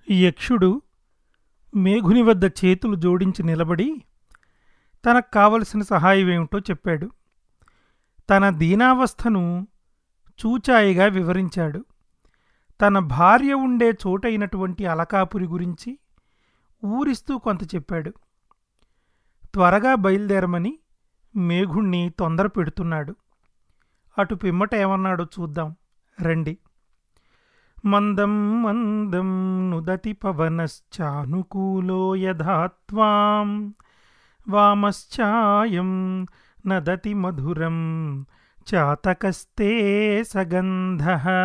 యక్షుడు మేఘుని వద్ద చేతులు జోడించి నిలబడి తనకు కావలసిన సహాయమేమిటో చెప్పాడు తన దీనావస్థను చూచాయిగా వివరించాడు తన భార్య ఉండే చోటైనటువంటి అలకాపురి గురించి ఊరిస్తూ కొంత చెప్పాడు త్వరగా బయలుదేరమని మేఘుణ్ణి తొందర పెడుతున్నాడు అటు పిమ్మట ఏమన్నాడో చూద్దాం రండి మందం మందం నుదతి పవనశ్చానుకూలో యథాత్వాం వామశ్చాయం నదతి మధురం చాతకస్తే సగంధ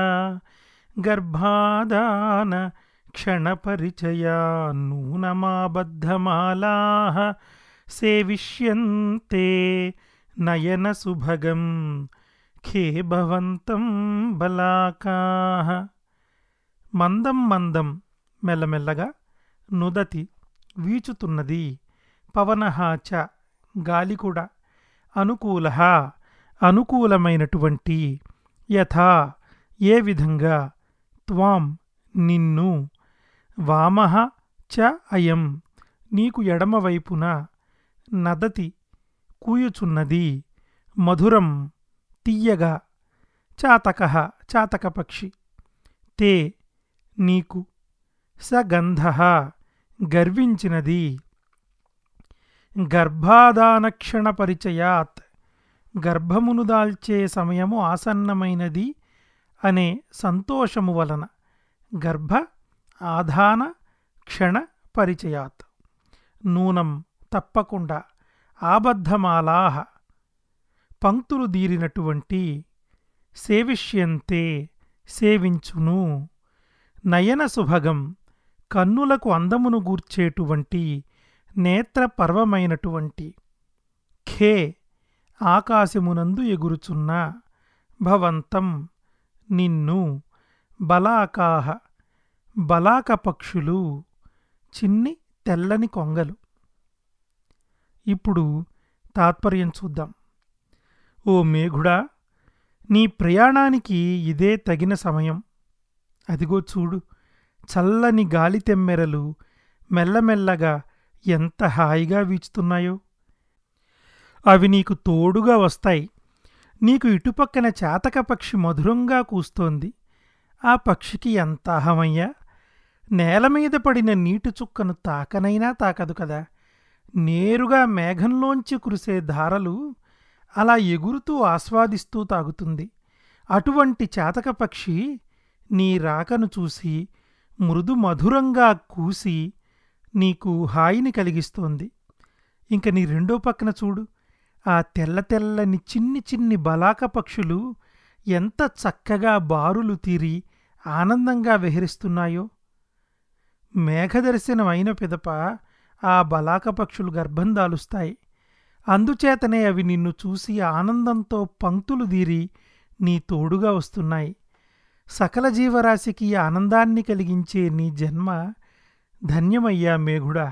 గర్భాదాన క్షణపరిచయా నూనమాబద్ధమాలా సేవిష్యంతే నయనసుభగం ఖే భవంతం బలాకా మందం మందం మెల్లమెల్లగా నుదతి వీచుతున్నది పవనః చ గాలి కూడా అనుకూల అనుకూలమైనటువంటి యథా ఏ విధంగా త్వాం నిన్ను వామః చ అయం నీకు ఎడమవైపున నదతి కూయుచున్నది మధురం తీయగా చాతక చాతక పక్షి తే నీకు సగంధ గర్వించినది గర్భాదానక్షణ పరిచయాత్ గర్భమును దాల్చే సమయము ఆసన్నమైనది అనే సంతోషము వలన గర్భ ఆధాన క్షణ పరిచయాత్ నూనం తప్పకుండా ఆబద్ధమాలాహ పంక్తులు దీరినటువంటి సేవిష్యంతే సేవించును నయన సుభగం కన్నులకు అందమును గూర్చేటువంటి నేత్రపర్వమైనటువంటి ఖే ఆకాశమునందు ఎగురుచున్న భవంతం నిన్ను బలాకాహ బలాక పక్షులు చిన్ని తెల్లని కొంగలు ఇప్పుడు తాత్పర్యం చూద్దాం ఓ మేఘుడా నీ ప్రయాణానికి ఇదే తగిన సమయం అదిగో చూడు చల్లని గాలి తెమ్మెరలు మెల్లమెల్లగా ఎంత హాయిగా వీచుతున్నాయో అవి నీకు తోడుగా వస్తాయి నీకు ఇటుపక్కన చాతక పక్షి మధురంగా కూస్తోంది ఆ పక్షికి ఎంత అహమయ్యా నేల మీద పడిన నీటి చుక్కను తాకనైనా తాకదు కదా నేరుగా మేఘంలోంచి కురిసే ధారలు అలా ఎగురుతూ ఆస్వాదిస్తూ తాగుతుంది అటువంటి చాతక పక్షి నీ రాకను చూసి మృదు మధురంగా కూసి నీకు హాయిని కలిగిస్తోంది ఇంక నీ రెండో పక్కన చూడు ఆ తెల్ల తెల్లని చిన్ని చిన్ని బలాక పక్షులు ఎంత చక్కగా బారులు తీరి ఆనందంగా విహరిస్తున్నాయో మేఘదర్శనం అయిన పిదప ఆ బలాక పక్షులు గర్భం దాలుస్తాయి అందుచేతనే అవి నిన్ను చూసి ఆనందంతో పంక్తులు దీరి నీ తోడుగా వస్తున్నాయి సకల జీవరాశికి ఆనందాన్ని కలిగించే నీ జన్మ ధన్యమయ్యా మేఘుడా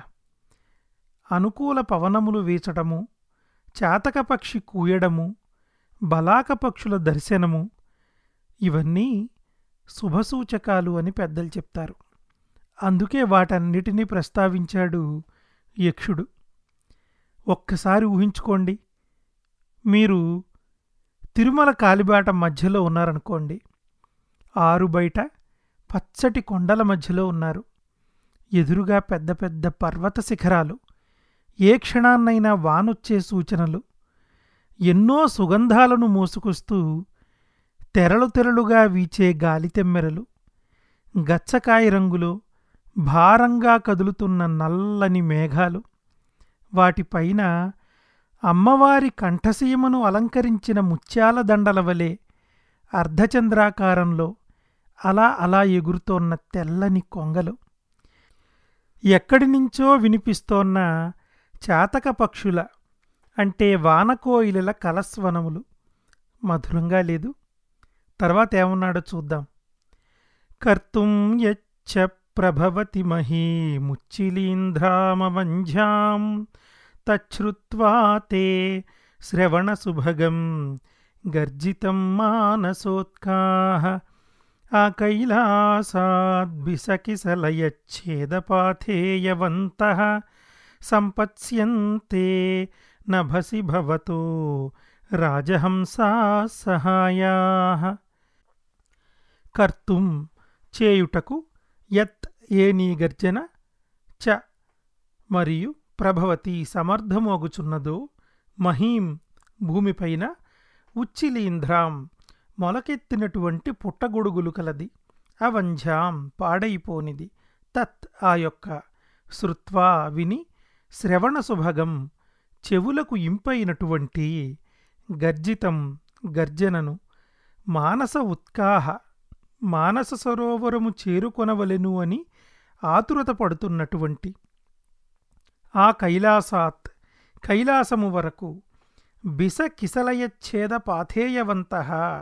అనుకూల పవనములు వీచటము చాతక పక్షి కూయడము బలాక పక్షుల దర్శనము ఇవన్నీ శుభసూచకాలు అని పెద్దలు చెప్తారు అందుకే వాటన్నిటినీ ప్రస్తావించాడు యక్షుడు ఒక్కసారి ఊహించుకోండి మీరు తిరుమల కాలిబాట మధ్యలో ఉన్నారనుకోండి ఆరు బయట పచ్చటి కొండల మధ్యలో ఉన్నారు ఎదురుగా పెద్ద పెద్ద పర్వత శిఖరాలు ఏ క్షణాన్నైనా వానొచ్చే సూచనలు ఎన్నో సుగంధాలను మోసుకొస్తూ తెరలు తెరలుగా వీచే గాలితెమ్మెరలు గచ్చకాయ రంగులో భారంగా కదులుతున్న నల్లని మేఘాలు వాటిపైన అమ్మవారి కంఠసీమను అలంకరించిన ముత్యాల దండల వలె అర్ధచంద్రాకారంలో అలా అలా ఎగురుతోన్న తెల్లని కొంగలు ఎక్కడి నుంచో వినిపిస్తోన్న చాతక పక్షుల అంటే వానకోయిలల కలస్వనములు మధురంగా లేదు తర్వాత ఏమన్నాడో చూద్దాం కర్తుం యచ్చ ప్రభవతి మహీ ముచ్చిలీంధ్రామవంఝాం తచ్ఛ్రుత్వా తే శ్రవణసుభగం గర్జితం మానసోత్కాహ ఆ కైలాసాద్బిసకిసలయచ్ఛేదపాథేయవంత సంపత్స్యంతే నభసి భవతో రాజహంసా సహాయా కర్తుం చేయుటకు యత్ ఏ నీ గర్జన చ మరియు ప్రభవతి సమర్థమోగుచున్నదో మహీం భూమిపైన ఉచ్చిలీంధ్రాం మొలకెత్తినటువంటి పుట్టగొడుగులు కలది అవంఝాం పాడైపోనిది తత్ ఆ యొక్క శృత్వా విని శ్రవణ సుభగం చెవులకు ఇంపైనటువంటి గర్జితం గర్జనను మానస ఉత్కాహ మానస సరోవరము చేరుకొనవలెను అని ఆతురత పడుతున్నటువంటి ఆ కైలాసాత్ కైలాసము వరకు బిస కిసలయచ్ఛేద పాథేయవంత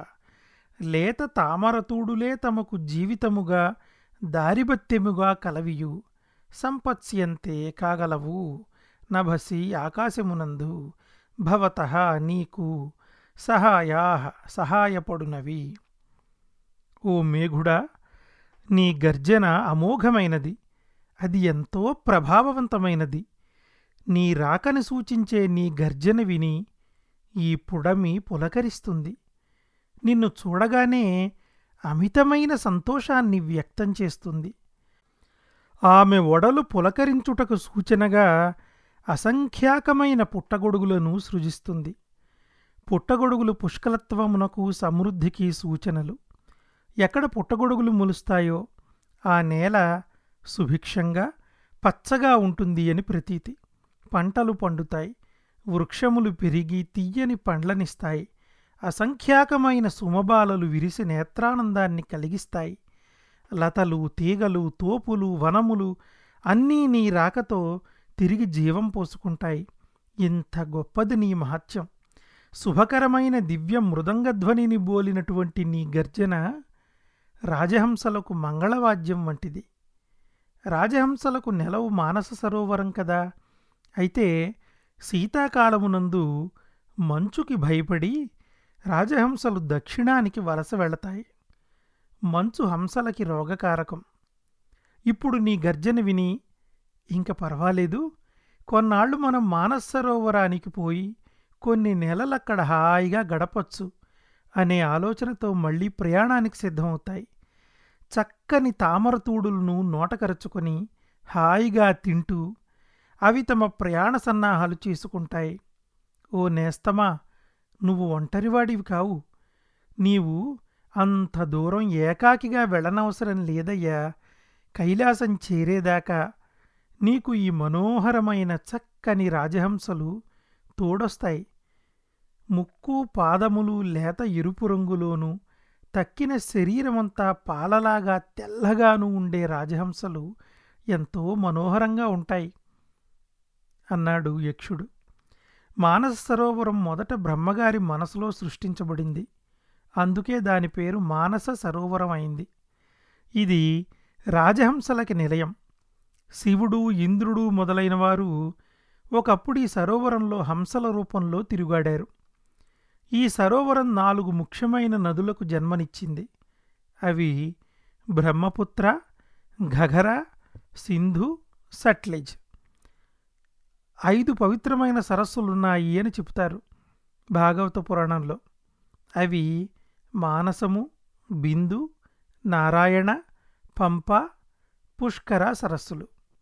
లేత తామరతూడులే తమకు జీవితముగా దారిబత్యముగా కలవియు సంపత్స్యంతే కాగలవు నభసి ఆకాశమునందు భవత నీకు సహాయా సహాయపడునవి ఓ మేఘుడా నీ గర్జన అమోఘమైనది అది ఎంతో ప్రభావవంతమైనది నీ రాకని సూచించే నీ గర్జన విని ఈ పుడమి పులకరిస్తుంది నిన్ను చూడగానే అమితమైన సంతోషాన్ని వ్యక్తం చేస్తుంది ఆమె ఒడలు పులకరించుటకు సూచనగా అసంఖ్యాకమైన పుట్టగొడుగులను సృజిస్తుంది పుట్టగొడుగులు పుష్కలత్వమునకు సమృద్ధికి సూచనలు ఎక్కడ పుట్టగొడుగులు మొలుస్తాయో ఆ నేల సుభిక్షంగా పచ్చగా ఉంటుంది అని ప్రతీతి పంటలు పండుతాయి వృక్షములు పెరిగి తీయని పండ్లనిస్తాయి అసంఖ్యాకమైన సుమబాలలు విరిసి నేత్రానందాన్ని కలిగిస్తాయి లతలు తీగలు తోపులు వనములు అన్నీ నీ రాకతో తిరిగి జీవం పోసుకుంటాయి ఇంత గొప్పది నీ మహత్యం శుభకరమైన దివ్య మృదంగధ్వనిని బోలినటువంటి నీ గర్జన రాజహంసలకు మంగళవాద్యం వంటిది రాజహంసలకు నెలవు మానస సరోవరం కదా అయితే శీతాకాలమునందు మంచుకి భయపడి రాజహంసలు దక్షిణానికి వలస వెళతాయి మంచు హంసలకి రోగకారకం ఇప్పుడు నీ గర్జన విని ఇంక పర్వాలేదు కొన్నాళ్ళు మనం మానస సరోవరానికి పోయి కొన్ని నెలలక్కడ హాయిగా గడపొచ్చు అనే ఆలోచనతో మళ్ళీ ప్రయాణానికి సిద్ధమవుతాయి చక్కని తామరతూడులను నోటకరుచుకొని హాయిగా తింటూ అవి తమ ప్రయాణ సన్నాహాలు చేసుకుంటాయి ఓ నేస్తమా నువ్వు ఒంటరివాడివి కావు నీవు అంత దూరం ఏకాకిగా వెళ్ళనవసరం లేదయ్యా కైలాసం చేరేదాకా నీకు ఈ మనోహరమైన చక్కని రాజహంసలు తోడొస్తాయి ముక్కు పాదములు లేత ఎరుపు రంగులోనూ తక్కిన శరీరమంతా పాలలాగా తెల్లగాను ఉండే రాజహంసలు ఎంతో మనోహరంగా ఉంటాయి అన్నాడు యక్షుడు మానస సరోవరం మొదట బ్రహ్మగారి మనసులో సృష్టించబడింది అందుకే దాని పేరు మానస సరోవరం అయింది ఇది రాజహంసలకి నిలయం శివుడు ఇంద్రుడు మొదలైన వారు ఒకప్పుడు ఈ సరోవరంలో హంసల రూపంలో తిరుగాడారు ఈ సరోవరం నాలుగు ముఖ్యమైన నదులకు జన్మనిచ్చింది అవి బ్రహ్మపుత్ర ఘఘర సింధు సట్లెజ్ ఐదు పవిత్రమైన సరస్సులున్నాయి అని చెబుతారు భాగవత పురాణంలో అవి మానసము బిందు నారాయణ పంప పుష్కర సరస్సులు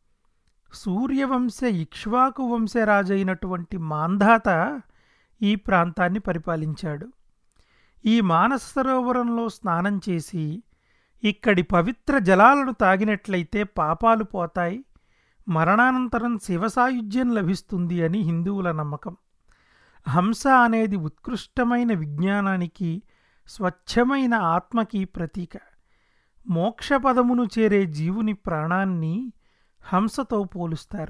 సూర్యవంశ ఇక్ష్వాకు వంశరాజైనటువంటి మాంధాత ఈ ప్రాంతాన్ని పరిపాలించాడు ఈ మానస సరోవరంలో స్నానం చేసి ఇక్కడి పవిత్ర జలాలను తాగినట్లయితే పాపాలు పోతాయి మరణానంతరం శివసాయుధ్యం లభిస్తుంది అని హిందువుల నమ్మకం హంస అనేది ఉత్కృష్టమైన విజ్ఞానానికి స్వచ్ఛమైన ఆత్మకి ప్రతీక మోక్షపదమును చేరే జీవుని ప్రాణాన్ని హంసతో పోలుస్తారు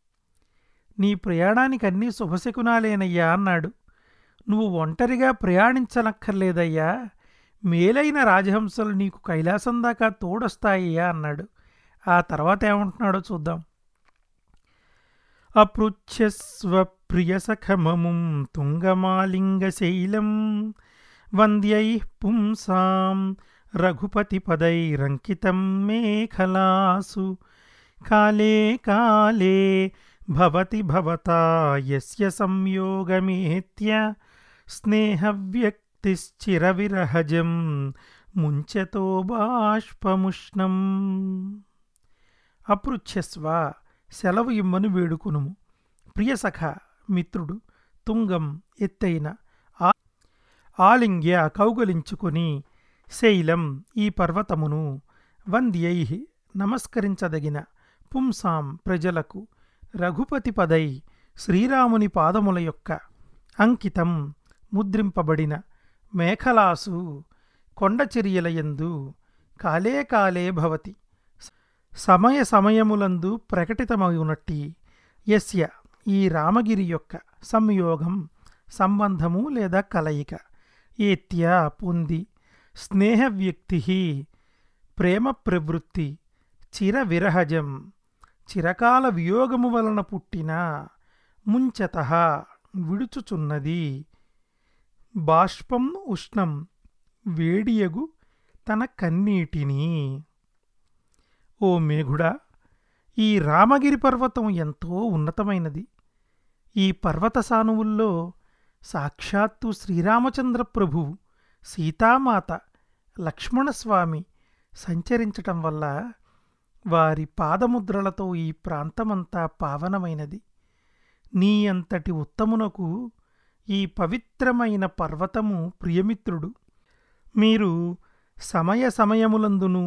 నీ ప్రయాణానికి అన్నీ శుభశకునాలేనయ్యా అన్నాడు నువ్వు ఒంటరిగా ప్రయాణించనక్కర్లేదయ్యా మేలైన రాజహంసలు నీకు కైలాసం దాకా తోడొస్తాయ్యా అన్నాడు ఆ తర్వాత ఏమంటున్నాడో చూద్దాం అపృచ్ఛస్వ ప్రియసఖమముం తుంగమాలింగశైలం వంద్యై పుంసాం రఘుపతిపదైరంకితం మేఖలాసు కాలే కాలే భవతి భవతా యస్య సంయోగమేత్య స్నేహవ్యక్తిశ్చిరవిరహజం ముంచతో బాష్పముష్ణం అపృచ్ఛస్వ సెలవు ఇమ్మని వేడుకునుము ప్రియసఖ మిత్రుడు తుంగం ఎత్తైన ఆ- ఆలింగ్య కౌగలించుకొని శైలం ఈ పర్వతమును వంద్యై నమస్కరించదగిన పుంసాం ప్రజలకు రఘుపతి పదై శ్రీరాముని పాదముల యొక్క అంకితం ముద్రింపబడిన మేఖలాసు కొండచర్యలయందు కాలే కాలే భవతి సమయ సమయములందు ప్రకటితమగునట్టి యస్య ఈ రామగిరి యొక్క సంయోగం సంబంధము లేదా కలయిక ఏత్య పొంది స్నేహ వ్యక్తి ప్రేమ ప్రవృత్తి చిర విరహజం చిరకాల వియోగము వలన పుట్టిన ముంచత విడుచుచున్నది బాష్పం ఉష్ణం వేడియగు తన కన్నీటిని ఓ మేఘుడా ఈ రామగిరి పర్వతం ఎంతో ఉన్నతమైనది ఈ పర్వత సానువుల్లో సాక్షాత్తు శ్రీరామచంద్ర ప్రభువు సీతామాత లక్ష్మణస్వామి సంచరించటం వల్ల వారి పాదముద్రలతో ఈ ప్రాంతమంతా పావనమైనది నీ అంతటి ఉత్తమునకు ఈ పవిత్రమైన పర్వతము ప్రియమిత్రుడు మీరు సమయ సమయములందును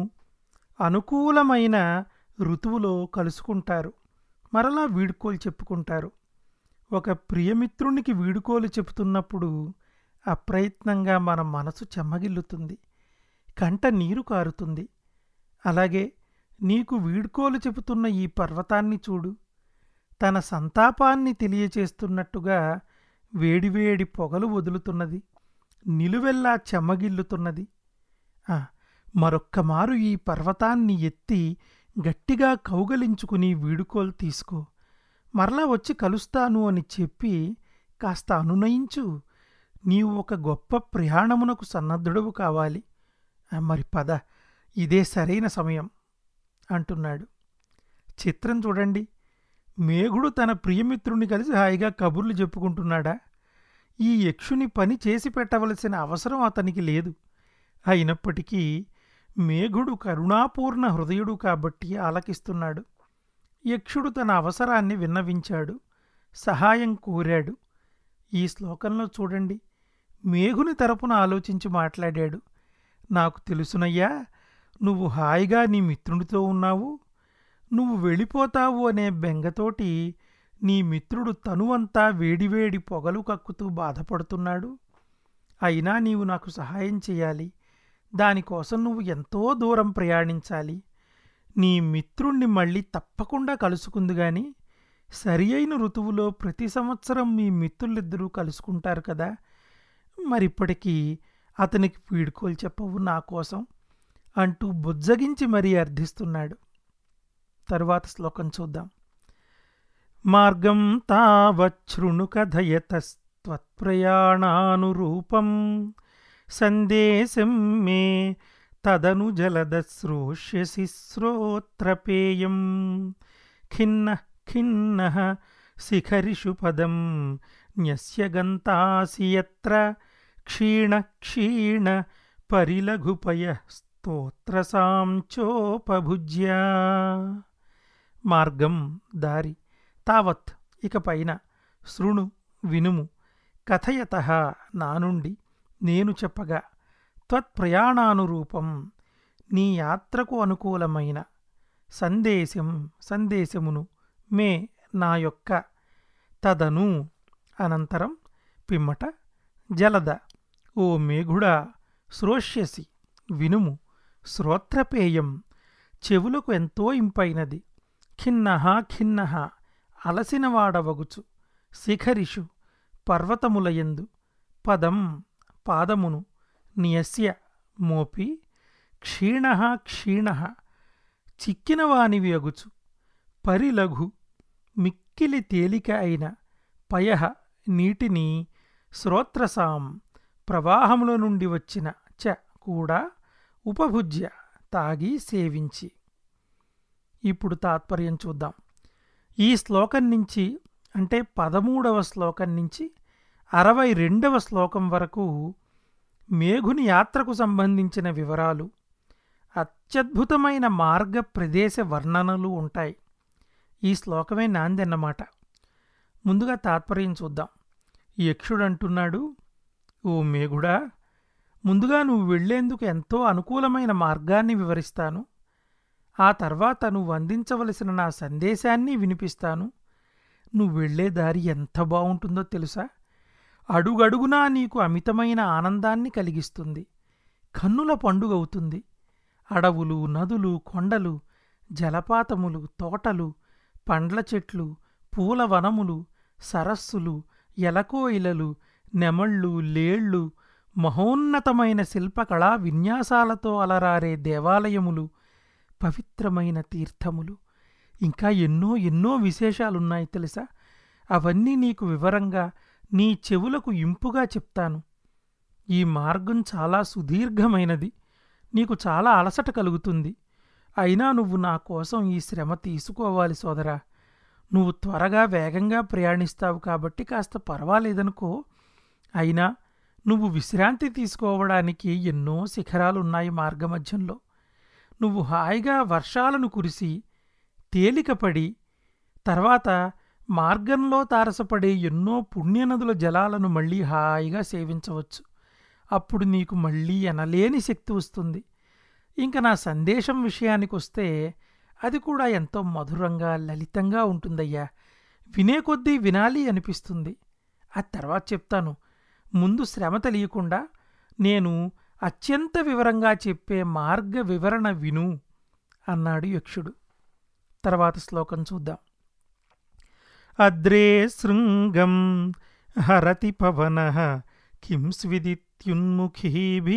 అనుకూలమైన ఋతువులో కలుసుకుంటారు మరలా వీడుకోలు చెప్పుకుంటారు ఒక ప్రియమిత్రునికి వీడుకోలు చెబుతున్నప్పుడు అప్రయత్నంగా మన మనసు చెమ్మగిల్లుతుంది కంట నీరు కారుతుంది అలాగే నీకు వీడ్కోలు చెబుతున్న ఈ పర్వతాన్ని చూడు తన సంతాపాన్ని తెలియచేస్తున్నట్టుగా వేడివేడి పొగలు వదులుతున్నది నిలువెల్లా చెమ్మగిల్లుతున్నది ఆ, మరొక్కమారు ఈ పర్వతాన్ని ఎత్తి గట్టిగా కౌగలించుకుని వీడుకోలు తీసుకో మరలా వచ్చి కలుస్తాను అని చెప్పి కాస్త అనునయించు నీవు ఒక గొప్ప ప్రయాణమునకు సన్నద్ధుడవు కావాలి ఆ, మరి పద ఇదే సరైన సమయం అంటున్నాడు చిత్రం చూడండి మేఘుడు తన ప్రియమిత్రుని కలిసి హాయిగా కబుర్లు చెప్పుకుంటున్నాడా ఈ యక్షుని పని చేసి పెట్టవలసిన అవసరం అతనికి లేదు అయినప్పటికీ మేఘుడు కరుణాపూర్ణ హృదయుడు కాబట్టి ఆలకిస్తున్నాడు యక్షుడు తన అవసరాన్ని విన్నవించాడు సహాయం కోరాడు ఈ శ్లోకంలో చూడండి మేఘుని తరపున ఆలోచించి మాట్లాడాడు నాకు తెలుసునయ్యా నువ్వు హాయిగా నీ మిత్రునితో ఉన్నావు నువ్వు వెళ్ళిపోతావు అనే బెంగతోటి నీ మిత్రుడు తనువంతా వేడివేడి పొగలు కక్కుతూ బాధపడుతున్నాడు అయినా నీవు నాకు సహాయం చేయాలి దానికోసం నువ్వు ఎంతో దూరం ప్రయాణించాలి నీ మిత్రుణ్ణి మళ్ళీ తప్పకుండా కలుసుకుంది గాని సరి అయిన ఋతువులో ప్రతి సంవత్సరం మీ మిత్రులిద్దరూ కలుసుకుంటారు కదా మరిప్పటికీ అతనికి వీడుకోలు చెప్పవు నా కోసం అంటూ బుజ్జగించి మరీ అర్థిస్తున్నాడు తరువాత శ్లోకం చూద్దాం మార్గం తావచ్ఛృణు కథయతస్త్వత్ప్రయాణానురూపం సందేశం మే తదను జలదశ్రోష్యసి శ్రోత్రపేయం ఖిన్న ఖిన్న శిఖరిషు పదం న్యస్య గంతాసి యత్ర క్షీణ క్షీణ పరిలఘుపయ స్తోత్రసాంచోపభుజ్య మార్గం దారి తావత్ ఇక పైన శృణు వినుము కథయత నా నుండి నేను చెప్పగా త్వత్ప్రయాణానురూపం నీ యాత్రకు అనుకూలమైన సందేశం సందేశమును మే నా యొక్క తదను అనంతరం పిమ్మట జలద ఓ మేఘుడా శ్రోష్యసి వినుము శ్రోత్రపేయం చెవులకు ఎంతో ఇంపైనది ఖిన్నహ ఖిన్నహ అలసినవాడవగుచు శిఖరిషు పర్వతములయందు పదం పాదమును నియస్య మోపి క్షీణ క్షీణ చిక్కినవానివి అగుచు పరిలఘు మిక్కిలి తేలిక అయిన పయ నీటిని శ్రోత్రసాం ప్రవాహముల నుండి వచ్చిన చ కూడా ఉపభుజ్య తాగి సేవించి ఇప్పుడు తాత్పర్యం చూద్దాం ఈ శ్లోకం నుంచి అంటే పదమూడవ శ్లోకం నుంచి అరవై రెండవ శ్లోకం వరకు మేఘుని యాత్రకు సంబంధించిన వివరాలు అత్యద్భుతమైన మార్గ ప్రదేశ వర్ణనలు ఉంటాయి ఈ శ్లోకమే నాందన్నమాట ముందుగా తాత్పర్యం చూద్దాం యక్షుడు అంటున్నాడు ఓ మేఘుడా ముందుగా నువ్వు వెళ్లేందుకు ఎంతో అనుకూలమైన మార్గాన్ని వివరిస్తాను ఆ తర్వాత నువ్వు అందించవలసిన నా సందేశాన్ని వినిపిస్తాను నువ్వు వెళ్లే దారి ఎంత బావుంటుందో తెలుసా అడుగడుగునా నీకు అమితమైన ఆనందాన్ని కలిగిస్తుంది కన్నుల పండుగ అవుతుంది అడవులు నదులు కొండలు జలపాతములు తోటలు పండ్ల చెట్లు పూల వనములు సరస్సులు ఎలకోయిలలు నెమళ్ళు లేళ్ళు మహోన్నతమైన శిల్పకళా విన్యాసాలతో అలరారే దేవాలయములు పవిత్రమైన తీర్థములు ఇంకా ఎన్నో ఎన్నో విశేషాలున్నాయి తెలుసా అవన్నీ నీకు వివరంగా నీ చెవులకు ఇంపుగా చెప్తాను ఈ మార్గం చాలా సుదీర్ఘమైనది నీకు చాలా అలసట కలుగుతుంది అయినా నువ్వు నా కోసం ఈ శ్రమ తీసుకోవాలి సోదరా నువ్వు త్వరగా వేగంగా ప్రయాణిస్తావు కాబట్టి కాస్త పర్వాలేదనుకో అయినా నువ్వు విశ్రాంతి తీసుకోవడానికి ఎన్నో శిఖరాలున్నాయి మార్గమధ్యంలో నువ్వు హాయిగా వర్షాలను కురిసి తేలికపడి తర్వాత మార్గంలో తారసపడే ఎన్నో పుణ్యనదుల జలాలను మళ్ళీ హాయిగా సేవించవచ్చు అప్పుడు నీకు మళ్ళీ ఎనలేని శక్తి వస్తుంది ఇంక నా సందేశం విషయానికొస్తే అది కూడా ఎంతో మధురంగా లలితంగా ఉంటుందయ్యా వినే కొద్దీ వినాలి అనిపిస్తుంది ఆ తర్వాత చెప్తాను ముందు శ్రమ తెలియకుండా నేను అత్యంత వివరంగా చెప్పే మార్గ వివరణ విను అన్నాడు యక్షుడు తర్వాత శ్లోకం చూద్దాం అద్రే శృంగం హరతి పవన కిం స్విదిత్యున్ముఖీభి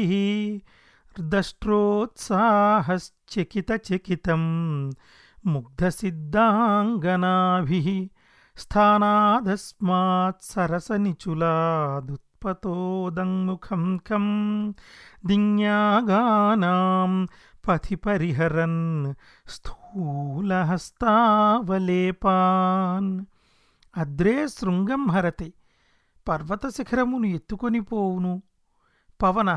దష్ట్రోత్సాహశ్చకితచకితం ముగ్ధసిద్ధాంగనాభి స్థానాదస్మాత్ సరసనిచులాదుత్పతోదంముఖం కం దిజ్ఞాగానాం పథి పరిహరన్ స్థూలహస్తావలేపాన్ అద్రే శృంగం హరతి పర్వత శిఖరమును ఎత్తుకొని పోవును పవన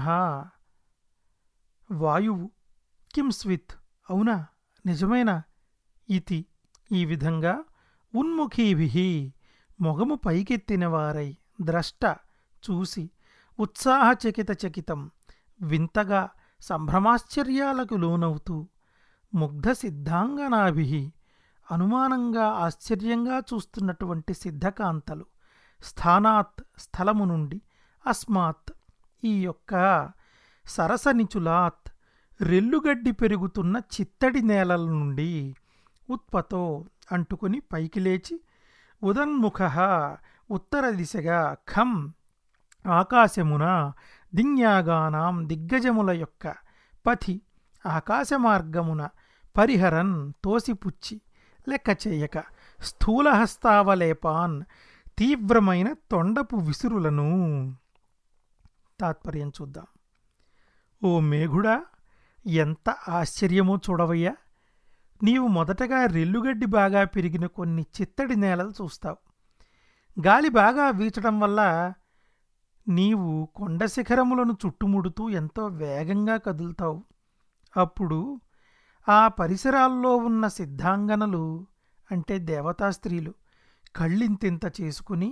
వాయువు కిం స్విత్ అవునా నిజమేనా ఇతి ఈ విధంగా ఉన్ముఖీభి మొగము పైకెత్తినవారై ద్రష్ట చూసి ఉత్సాహచకిత చకితం వింతగా సంభ్రమాశ్చర్యాలకు లోనవుతూ ముగ్ధ సిద్ధాంగనాభి అనుమానంగా ఆశ్చర్యంగా చూస్తున్నటువంటి సిద్ధకాంతలు స్థానాత్ స్థలము నుండి అస్మాత్ ఈ యొక్క సరసనిచులాత్ రెల్లుగడ్డి పెరుగుతున్న చిత్తడి నేలల నుండి ఉత్పతో అంటుకుని పైకి లేచి ఉదన్ముఖ ఉత్తర దిశగా ఖం ఆకాశమున దిన్యాగానాం దిగ్గజముల యొక్క పథి ఆకాశమార్గమున పరిహరన్ తోసిపుచ్చి లెక్క చేయక స్థూలహస్తావలేపాన్ తీవ్రమైన తొండపు విసురులను తాత్పర్యం చూద్దాం ఓ మేఘుడా ఎంత ఆశ్చర్యమో చూడవయ్యా నీవు మొదటగా రెల్లుగడ్డి బాగా పెరిగిన కొన్ని చిత్తడి నేలలు చూస్తావు గాలి బాగా వీచడం వల్ల నీవు కొండ శిఖరములను చుట్టుముడుతూ ఎంతో వేగంగా కదులుతావు అప్పుడు ఆ పరిసరాల్లో ఉన్న సిద్ధాంగనలు అంటే దేవతా స్త్రీలు కళ్ళింతింత చేసుకుని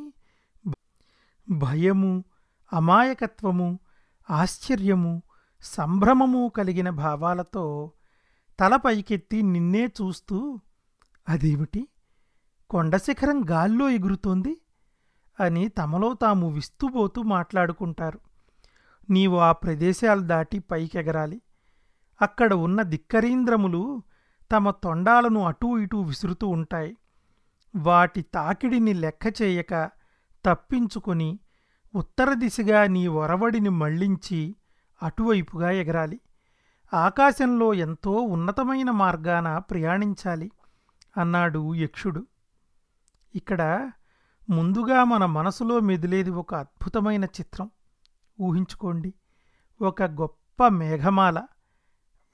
భయము అమాయకత్వము ఆశ్చర్యము సంభ్రమము కలిగిన భావాలతో తల పైకెత్తి నిన్నే చూస్తూ అదేమిటి కొండశిఖరం గాల్లో ఎగురుతోంది అని తమలో తాము విస్తుపోతూ మాట్లాడుకుంటారు నీవు ఆ ప్రదేశాలు దాటి పైకెగరాలి అక్కడ ఉన్న దిక్కరీంద్రములు తమ తొండాలను అటూ ఇటూ విసురుతూ ఉంటాయి వాటి తాకిడిని లెక్క చేయక తప్పించుకొని ఉత్తర దిశగా నీ ఒరవడిని మళ్లించి అటువైపుగా ఎగరాలి ఆకాశంలో ఎంతో ఉన్నతమైన మార్గాన ప్రయాణించాలి అన్నాడు యక్షుడు ఇక్కడ ముందుగా మన మనసులో మెదిలేది ఒక అద్భుతమైన చిత్రం ఊహించుకోండి ఒక గొప్ప మేఘమాల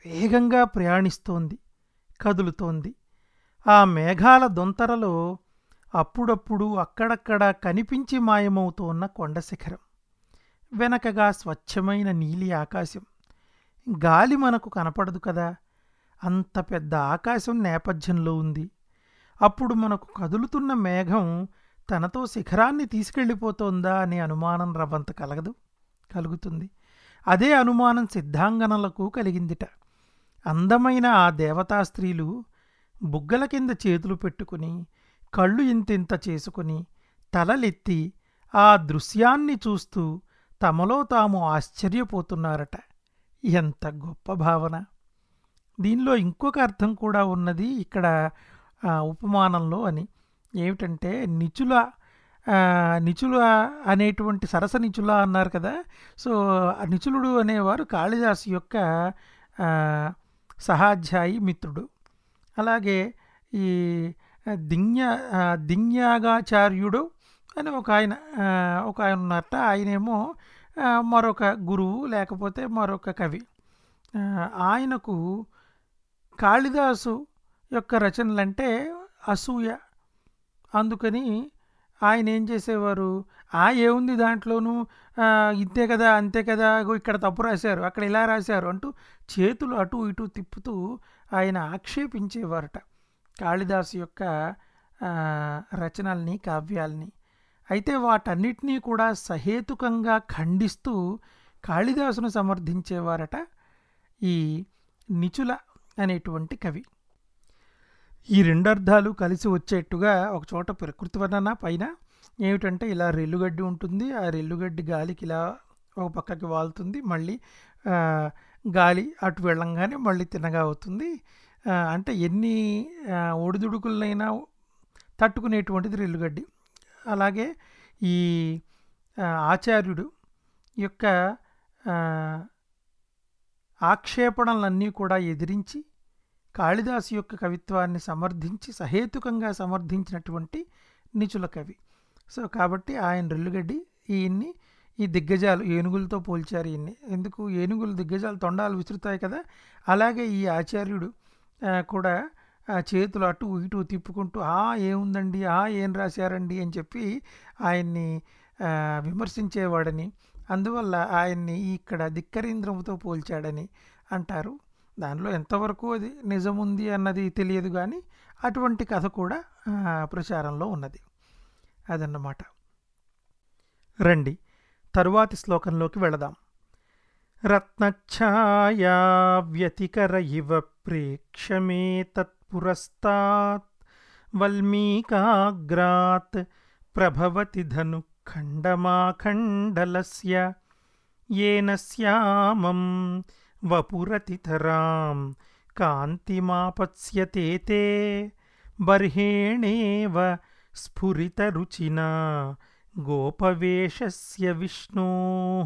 వేగంగా ప్రయాణిస్తోంది కదులుతోంది ఆ మేఘాల దొంతరలో అప్పుడప్పుడు అక్కడక్కడ కనిపించి మాయమవుతోన్న కొండ శిఖరం వెనకగా స్వచ్ఛమైన నీలి ఆకాశం గాలి మనకు కనపడదు కదా అంత పెద్ద ఆకాశం నేపథ్యంలో ఉంది అప్పుడు మనకు కదులుతున్న మేఘం తనతో శిఖరాన్ని తీసుకెళ్ళిపోతోందా అనే అనుమానం రవ్వంత కలగదు కలుగుతుంది అదే అనుమానం సిద్ధాంగనలకు కలిగిందిట అందమైన ఆ దేవతా స్త్రీలు బుగ్గల కింద చేతులు పెట్టుకుని కళ్ళు ఇంతింత చేసుకుని తలలెత్తి ఆ దృశ్యాన్ని చూస్తూ తమలో తాము ఆశ్చర్యపోతున్నారట ఎంత గొప్ప భావన దీనిలో ఇంకొక అర్థం కూడా ఉన్నది ఇక్కడ ఆ, ఉపమానంలో అని ఏమిటంటే నిచుల ఆ, నిచుల అనేటువంటి సరస నిచుల అన్నారు కదా సో ఆ నిచులుడు అనేవారు కాళిదాసు యొక్క ఆ, సహాధ్యాయి మిత్రుడు అలాగే ఈ దింగ ఆ, దింగ్యాగాచార్యుడు అని ఒక ఆయన ఆ, ఒక ఆయన ఉన్నారట ఆయనేమో ఆ, మరొక గురువు లేకపోతే మరొక కవి ఆ, ఆయనకు కాళిదాసు యొక్క రచనలంటే అసూయ అందుకని ఆయన ఏం చేసేవారు ఆ ఏముంది దాంట్లోనూ ఆ, ఇంతే కదా అంతే కదా ఇగో ఇక్కడ తప్పు రాశారు అక్కడ ఇలా రాశారు అంటూ చేతులు అటు ఇటు తిప్పుతూ ఆయన ఆక్షేపించేవారట కాళిదాసు యొక్క ఆ, రచనల్ని కావ్యాల్ని అయితే వాటన్నిటినీ కూడా సహేతుకంగా ఖండిస్తూ కాళిదాసును సమర్థించేవారట ఈ నిచుల అనేటువంటి కవి ఈ రెండర్థాలు కలిసి వచ్చేట్టుగా ఒక చోట ప్రకృతి వర్ణన పైన ఏమిటంటే ఇలా రెల్లుగడ్డి ఉంటుంది ఆ రెల్లుగడ్డి గాలికి ఇలా ఒక పక్కకి వాలుతుంది మళ్ళీ ఆ, గాలి అటు వెళ్ళంగానే మళ్ళీ తిన్నగా అవుతుంది ఆ, అంటే ఎన్ని ఆ, ఒడిదుడుకులనైనా తట్టుకునేటువంటిది రెల్లుగడ్డి అలాగే ఈ ఆ, ఆచార్యుడు యొక్క ఆ, ఆక్షేపణలన్నీ కూడా ఎదిరించి కాళిదాసు యొక్క కవిత్వాన్ని సమర్థించి సహేతుకంగా సమర్థించినటువంటి నిచుల కవి సో కాబట్టి ఆయన రెల్లుగడ్డి ఈయన్ని ఈ దిగ్గజాలు ఏనుగులతో పోల్చారు ఈయన్ని ఎందుకు ఏనుగులు దిగ్గజాలు తొండాలు విసురుతాయి కదా అలాగే ఈ ఆచార్యుడు ఆ, కూడా ఆ చేతులు అటు ఇటు తిప్పుకుంటూ ఆ ఏముందండి ఆ ఏం రాశారండి అని చెప్పి ఆయన్ని ఆ, విమర్శించేవాడని అందువల్ల ఆయన్ని ఇక్కడ ధిక్కరీంద్రముతో పోల్చాడని అంటారు దానిలో ఎంతవరకు అది నిజముంది అన్నది తెలియదు కానీ అటువంటి కథ కూడా ఆ, ప్రచారంలో ఉన్నది అదన్నమాట రండి తరువాతి శ్లోకంలోకి వెళదాం రత్నఛాయా వ్యతికర ఇవ ప్రేక్షమే తత్పురస్తాత్ వల్మీకాగ్రాత్ ప్రభవతి ధను ఖండమాఖండలస్య येन श्यामं वपुरतितरां कान्तिमापत्स्यते ते बर्हेणेव स्फुरितरुचिना गोपवेशस्य విష్ణోః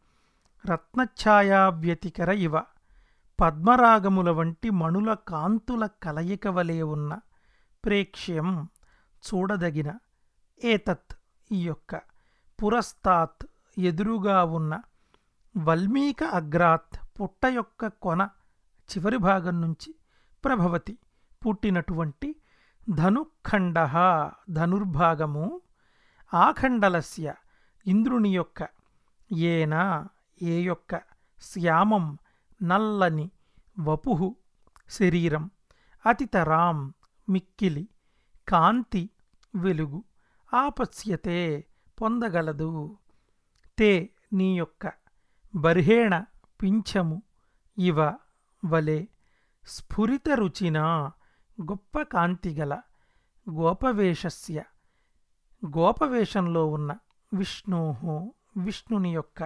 రత్నఛాయావ్యతికర ఇవ పద్మరాగముల వంటి మణుల కాంతుల కలయిక వలె ఉన్న ప్రేక్ష్యం చూడదగిన ఏతత్ ఈ యొక్క పురస్తాత్ ఎదురుగా ఉన్న వల్మీక అగ్రాత్ పుట్ట యొక్క కొన చివరి భాగం నుంచి ప్రభవతి పుట్టినటువంటి ధనుఖండ ధనుర్భాగము ఆఖండలస్య ఇంద్రుని యొక్క ఏనా ఏ యొక్క శ్యామం నల్లని వపుహు శరీరం అతితరాం మిక్కిలి కాంతి వెలుగు ఆపత్స్యతే పొందగలదు తే నీ యొక్క బర్హేణ పింఛము ఇవ వలె స్ఫురిత రుచిన గొప్ప కాంతిగల గోపవేషస్య గోపవేషంలో ఉన్న విష్ణోహో విష్ణుని యొక్క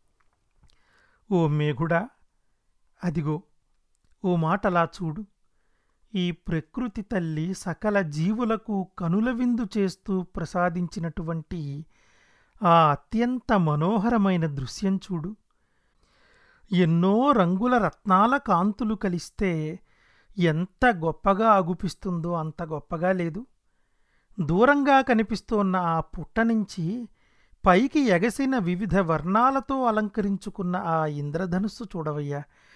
ఓ మేఘుడా అదిగో ఓ మాటలా చూడు ఈ ప్రకృతి తల్లి సకల జీవులకు కనుల విందు చేస్తూ ప్రసాదించినటువంటి ఆ అత్యంత మనోహరమైన దృశ్యం చూడు ఎన్నో రంగుల రత్నాల కాంతులు కలిస్తే ఎంత గొప్పగా అగుపిస్తుందో అంత గొప్పగా లేదు దూరంగా కనిపిస్తోన్న ఆ పుట్ట నుంచి పైకి ఎగసిన వివిధ వర్ణాలతో అలంకరించుకున్న ఆ ఇంద్రధనుస్సు చూడవయ్యా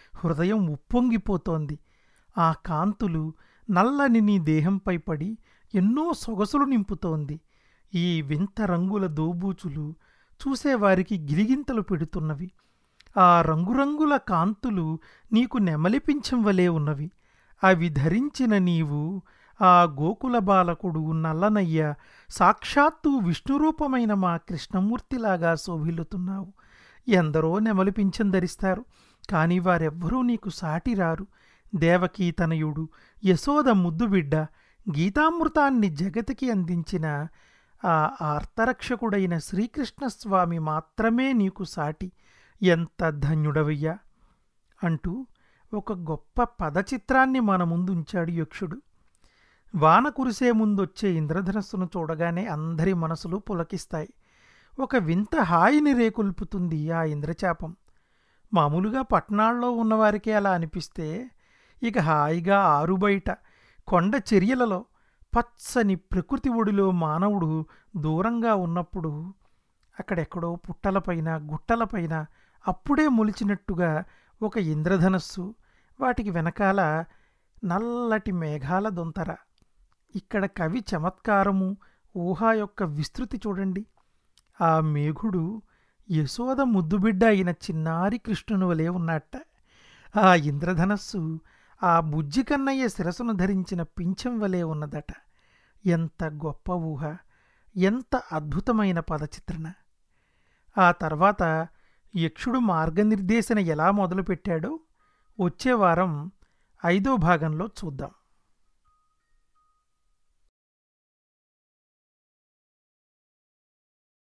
హృదయం ఉప్పొంగిపోతోంది ఆ కాంతులు నల్లని నీ దేహంపై పడి ఎన్నో సొగసులు నింపుతోంది ఈ వింత రంగుల దోబూచులు చూసేవారికి గిలిగింతలు పెడుతున్నవి ఆ రంగురంగుల కాంతులు నీకు నెమలిపించం వలే ఉన్నవి అవి ధరించిన నీవు ఆ గోకుల బాలకుడు నల్లనయ్య సాక్షాత్తు విష్ణురూపమైన మా కృష్ణమూర్తిలాగా శోభిల్లుతున్నావు ఎందరో నెమలిపించం ధరిస్తారు కాని వారెవ్వరూ నీకు సాటిరారు దేవకీ తనయుడు యశోద ముద్దుబిడ్డ గీతామృతాన్ని జగతికి అందించిన ఆ ఆర్తరక్షకుడైన శ్రీకృష్ణస్వామి మాత్రమే నీకు సాటి ఎంత ధన్యుడవయ్యా అంటూ ఒక గొప్ప పదచిత్రాన్ని మన ముందుంచాడు యక్షుడు వాన కురిసే ముందొచ్చే ఇంద్రధనస్సును చూడగానే అందరి మనసులు పులకిస్తాయి ఒక వింత హాయిని రేకొల్పుతుంది ఆ ఇంద్రచాపం మామూలుగా పట్టణాల్లో ఉన్నవారికే అలా అనిపిస్తే ఇక హాయిగా ఆరుబయట కొండ చర్యలలో పచ్చని ప్రకృతి ఒడిలో మానవుడు దూరంగా ఉన్నప్పుడు అక్కడెక్కడో పుట్టలపైన గుట్టలపైన అప్పుడే మొలిచినట్టుగా ఒక ఇంద్రధనస్సు వాటికి వెనకాల నల్లటి మేఘాల దొంతర ఇక్కడ కవి చమత్కారము ఊహ యొక్క విస్తృతి చూడండి ఆ మేఘుడు యశోద ముద్దుబిడ్డ అయిన చిన్నారి కృష్ణుని వలె ఉన్నట్ట ఆ ఇంద్రధనస్సు ఆ బుజ్జి కన్నయ్య శిరసును ధరించిన పింఛం వలె ఉన్నదట ఎంత గొప్ప ఊహ ఎంత అద్భుతమైన పదచిత్రణ ఆ తర్వాత యక్షుడు మార్గనిర్దేశన ఎలా మొదలుపెట్టాడో వచ్చే వారం ఐదో భాగంలో చూద్దాం